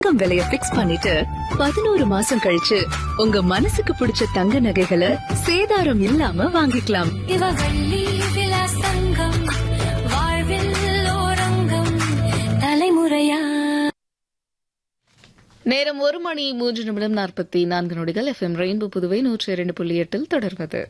தங்கம் விலைய பிக்ஸ் பண்ணிட்டு பதினோரு மாசம் கழிச்சு உங்க மனசுக்கு பிடிச்ச தங்க நகைகளை சேதாரம் இல்லாம வாங்கிக்கலாம் இவ வள்ளி விலாசங்கம் வாழ்வில் ஓரங்கம் தலைமுறையா நேரம் ஒரு மணி மூன்று நிமிடம் நாற்பத்தி நான்கு நொடிகள் எஃப்எம் ரெயின்போ புதுவை நூற்றி இரண்டு புள்ளி எட்டில் தொடர்வது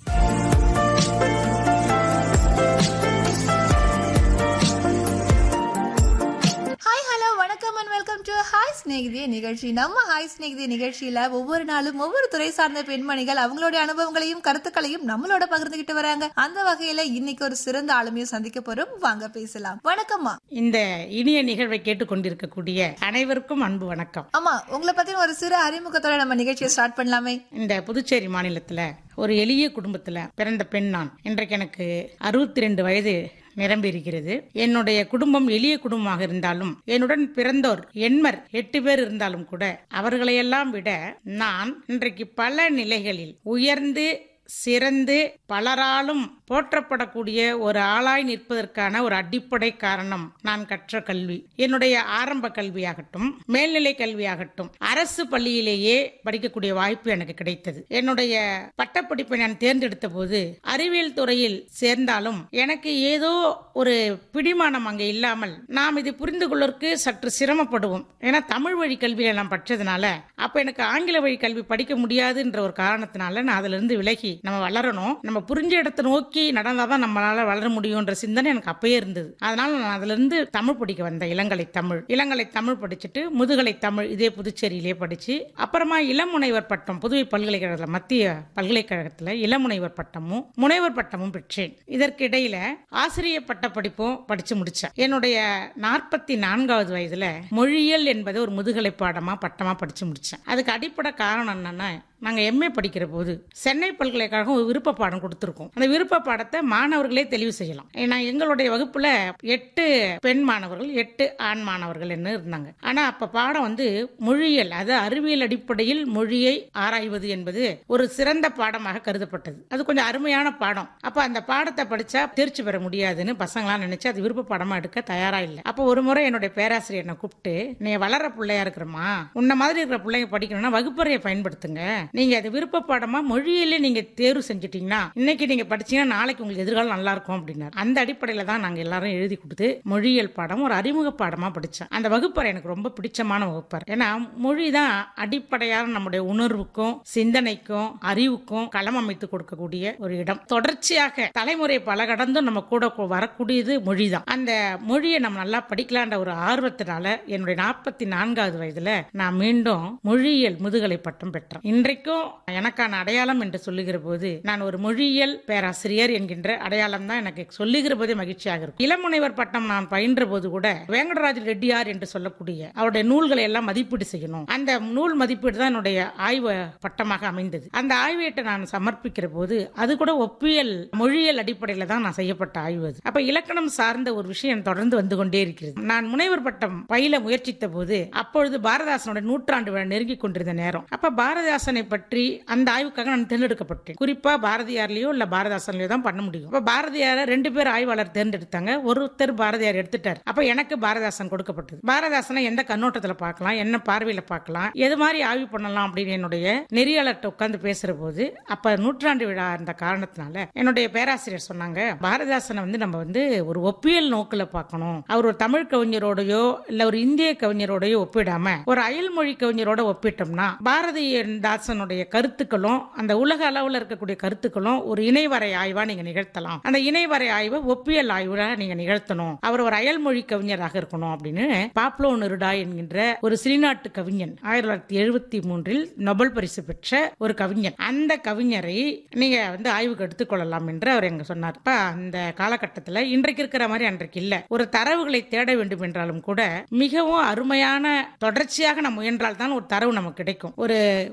ஹாய் ஹலோ வணக்கம் அண்ட் வெல்கம் டு ஹாய் ஸ்நேகிதிய நிகழ்ச்சி நம்ம ஹாய் ஸ்நேகிதிய நிகழ்ச்சியில ஒவ்வொரு நாளும் ஒவ்வொரு துறை சார்ந்த பெண்மணிகள் அவங்களுடைய அனுபவங்களையும் கருத்துக்களையும் நம்மளோட பகிர்ந்துகிட்டு வராங்க அந்த வகையில இன்னைக்கு ஒரு சிறந்த ஆளுமையும் சந்திக்க போறோம் வாங்க பேசலாம் வணக்கம்மா இந்த இனிய நிகழ்வை கேட்டுக்கொண்டிருக்கக்கூடிய அனைவருக்கும் அன்பு வணக்கம் ஆமா உங்களை பத்தி ஒரு சிறு அறிமுகத்தோட நம்ம நிகழ்ச்சியை ஸ்டார்ட் பண்ணலாமே இந்த புதுச்சேரி மாநிலத்துல ஒரு எளிய குடும்பத்துல பிறந்த பெண் நான் இன்றைக்கு எனக்கு அறுபத்தி ரெண்டு வயது நிரம்பி இருக்கிறது என்னுடைய குடும்பம் எளிய குடும்பமாக இருந்தாலும் என்னுடன் பிறந்தோர் எண்மர் எட்டு பேர் இருந்தாலும் கூட அவர்களையெல்லாம் விட நான் இன்றைக்கு பல நிலைகளில் உயர்ந்து சிறந்து பலராலும் போற்றப்படக்கூடிய ஒரு ஆளாய் நிற்பதற்கான ஒரு அடிப்படை காரணம் நான் கற்ற கல்வி என்னுடைய ஆரம்ப கல்வியாகட்டும் மேல்நிலை கல்வியாகட்டும் அரசு பள்ளியிலேயே படிக்கக்கூடிய வாய்ப்பு எனக்கு கிடைத்தது என்னுடைய பட்டப்படிப்பை நான் தேர்ந்தெடுத்த போது அறிவியல் துறையில் சேர்ந்தாலும் எனக்கு ஏதோ ஒரு பிடிமானம் அங்கே இல்லாமல் நாம் இது புரிந்து கொள்வதற்கு சற்று சிரமப்படுவோம் ஏன்னா தமிழ் வழி கல்வியில நான் படிச்சதுனால அப்ப எனக்கு ஆங்கில வழி கல்வி படிக்க முடியாதுன்ற ஒரு காரணத்தினால நான் அதுல இருந்து விலகி நம்ம வளரணும் நம்ம புரிஞ்ச இடத்தை நோக்கி நடந்தாதான் நம்மளால வளர முடியும்ன்ற சிந்தனை எனக்கு அப்பயே இருந்தது அதனால நான் அதுல இருந்து தமிழ் படிக்க வந்தேன் இளங்கலை தமிழ் இளங்கலை தமிழ் படிச்சுட்டு முதுகலை தமிழ் இதே புதுச்சேரியிலே படிச்சு அப்புறமா இளமுனைவர் பட்டம் புதுவை பல்கலைக்கழகத்தில் மத்திய பல்கலைக்கழகத்தில் இளமுனைவர் பட்டமும் முனைவர் பட்டமும் பெற்றேன் இதற்கு இடையில ஆசிரியர் பட்ட படிப்பும் படிச்சு முடிச்சேன் என்னுடைய நாற்பத்தி நான்காவது வயதுல மொழியியல் என்பது ஒரு முதுகலை பாடமா பட்டமா படிச்சு முடிச்சேன் அதுக்கு அடிப்படை காரணம் என்னன்னா நாங்க எம்ஏ படிக்கிற போது சென்னை பல்கலைக்கழகம் ஒரு விருப்ப பாடம் கொடுத்துருக்கோம் அந்த விருப்ப பாடத்தை மாணவர்களே தெளிவு செய்யலாம் ஏன்னா எங்களுடைய வகுப்புல எட்டு பெண் மாணவர்கள் எட்டு ஆண் மாணவர்கள் என்ன இருந்தாங்க ஆனா அப்ப பாடம் வந்து மொழியியல் அது அறிவியல் அடிப்படையில் மொழியை ஆராய்வது என்பது ஒரு சிறந்த பாடமாக கருதப்பட்டது அது கொஞ்சம் அருமையான பாடம் அப்ப அந்த பாடத்தை படிச்சா தேர்ச்சி பெற முடியாதுன்னு பசங்களாம் நினைச்சு அது விருப்ப பாடமா எடுக்க தயாரா இல்லை அப்போ ஒரு முறை என்னுடைய பேராசிரியர் என்னை கூப்பிட்டு நீ வளர பிள்ளையா இருக்கிறமா உன்ன மாதிரி இருக்கிற பிள்ளைங்க படிக்கணும்னா வகுப்பறையை பயன்படுத்துங்க நீங்க அது விருப்ப பாடமா மொழியிலே நீங்க தேர்வு செஞ்சுட்டீங்கன்னா இன்னைக்கு நீங்க படிச்சீங்கன்னா நாளைக்கு உங்களுக்கு எதிர்காலம் நல்லா இருக்கும் அப்படின்னாரு அந்த அடிப்படையில தான் நாங்க எல்லாரும் எழுதி கொடுத்து மொழியியல் பாடம் ஒரு அறிமுக பாடமா படிச்சேன் அந்த வகுப்பறை எனக்கு ரொம்ப பிடிச்சமான வகுப்பறை ஏன்னா மொழி தான் அடிப்படையான நம்முடைய உணர்வுக்கும் சிந்தனைக்கும் அறிவுக்கும் களம் அமைத்து கொடுக்கக்கூடிய ஒரு இடம் தொடர்ச்சியாக தலைமுறை பல கடந்தும் நம்ம கூட கொ- வரக்கூடியது மொழி தான் அந்த மொழியை நம்ம நல்லா படிக்கலான்ற ஒரு ஆர்வத்தினால என்னுடைய நாற்பத்தி நான்காவது வயதுல நான் மீண்டும் மொழியியல் முதுகலை பட்டம் பெற்றேன் இன்றைக்கும் எனக்கான அடையாளம் என்று சொல்லுகிற போது நான் ஒரு மொழியியல் பேராசிரியர் என்கின்ற அடையாளம் தான் எனக்கு சொல்லுகிற போதே மகிழ்ச்சியாக இருக்கும் இளமுனைவர் பட்டம் நான் பயின்ற போது கூட வேங்கடராஜ ரெட்டியார் என்று சொல்லக்கூடிய அவருடைய நூல்களை எல்லாம் மதிப்பீடு செய்யணும் அந்த நூல் மதிப்பீடு தான் என்னுடைய ஆய்வு பட்டமாக அமைந்தது அந்த ஆய்வேட்டை நான் சமர்ப்பிக்கிற போது அது கூட ஒப்பியல் மொழியியல் அடிப்படையில் தான் நான் செய்யப்பட்ட ஆய்வு அது அப்ப இலக்கணம் சார்ந்த ஒரு விஷயம் தொடர்ந்து வந்து கொண்டே இருக்கிறது நான் முனைவர் பட்டம் பயில முயற்சித்த போது அப்பொழுது பாரதாசனோட நூற்றாண்டு விழா நெருங்கி கொண்டிருந்த நேரம் அப்ப பாரதிதாசனை பற்றி அந்த ஆய்வுக்காக நான் தேர்ந்தெடுக்கப்பட்டேன் குறிப்பா பாரதியார்லயோ இல்ல பாரதாசன்லயோ தான் பண்ண முடியும் அப்ப பாரதியார ரெண்டு பேர் ஆய்வாளர் தேர்ந்தெடுத்தாங்க ஒருத்தர் பாரதியார் எடுத்துட்டார் அப்ப எனக்கு பாரதாசன் கொடுக்கப்பட்டது பாரதாசனை எந்த கண்ணோட்டத்துல பார்க்கலாம் என்ன பார்வையில பார்க்கலாம் எது மாதிரி ஆய்வு பண்ணலாம் அப்படின்னு என்னுடைய நெறியாளர்கிட்ட உட்கார்ந்து பேசுற போது அப்ப நூற்றாண்டு விழா இருந்த காரணத்தினால என்னுடைய பேராசிரியர் சொன்னாங்க பாரதிதாசனை வந்து நம்ம வந்து ஒரு ஒப்பியல் நோக்குல பார்க்கணும் அவர் ஒரு தமிழ் கவிஞரோடயோ இல்ல ஒரு இந்திய கவிஞரோடயோ ஒப்பிடாம ஒரு அயல்மொழி கவிஞரோட ஒப்பிட்டோம்னா பாரதிதாசனுடைய கருத்துக்களும் அந்த உலக அளவுல இருக்கக்கூடிய கருத்துக்களும் ஒரு இணைவரை ஆய்வா நீங்க நிகழ்த்தலாம் அந்த இணைவரை ஆய்வை ஒப்பியல் ஆய்வுல நீங்க நிகழ்த்தணும் அவர் ஒரு அயல்மொழி கவிஞராக இருக்கணும் அப்படின்னு பாப்லோ நெருடா என்கின்ற ஒரு சிறிநாட்டு கவிஞன் ஆயிரத்தி தொள்ளாயிரத்தி எழுபத்தி மூன்றில் நொபல் பரிசு பெற்ற ஒரு கவிஞர் அந்த கவிஞரை நீங்க வந்து ஆய்வுக்கு எடுத்துக்கொள்ளலாம் என்று அவர் எங்க சொன்னார் இப்ப அந்த காலகட்டத்தில் இன்றைக்கு இருக்கிற மாதிரி அன்றைக்கு இல்ல ஒரு தரவுகளை தேட வேண்டும் என்றாலும் கூட மிகவும் அருமையான தொடர்ச்சியாக நம்ம முயன்றால் தான் ஒரு தரவு நமக்கு கிடைக்கும் ஒரு ஐந்து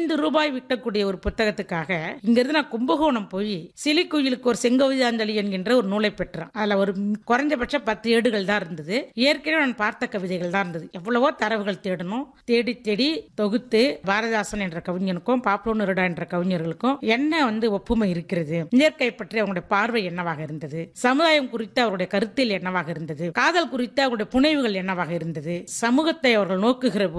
ஐந்து ரூபாய் விற்கக்கூடிய ஒரு புத்தகத்துக்காக இங்கிருந்து நான் கும்பகோணம் போய் சிலிக்குயிலுக்கு ஒரு செங்கவிதாஞ்சலி என்கின்ற ஒரு நூலை பெற்றேன் அதுல ஒரு குறைஞ்சபட்ச பத்து ஏடுகள் தான் இருந்தது ஏற்கனவே நான் பார்த்த கவிதைகள் தான் இருந்தது எவ்வளவோ தரவுகள் தேடணும் தேடி தேடி தொகுத்து பாரதிதாசன் என்ற கவிஞனுக்கும் பாப்லோ நெருடா என்ற கவிஞர்களுக்கும் என்ன வந்து ஒப்புமை இருக்கிறது இயற்கை பற்றி அவங்களுடைய பார்வை என்னவாக இருந்தது சமுதாயம் குறித்து அவருடைய கருத்தில் என்னவாக இருந்தது காதல் குறித்து அவருடைய புனைவுகள் என்னவாக இருந்தது சமூகத்தை அவர்கள் நோக்குகிற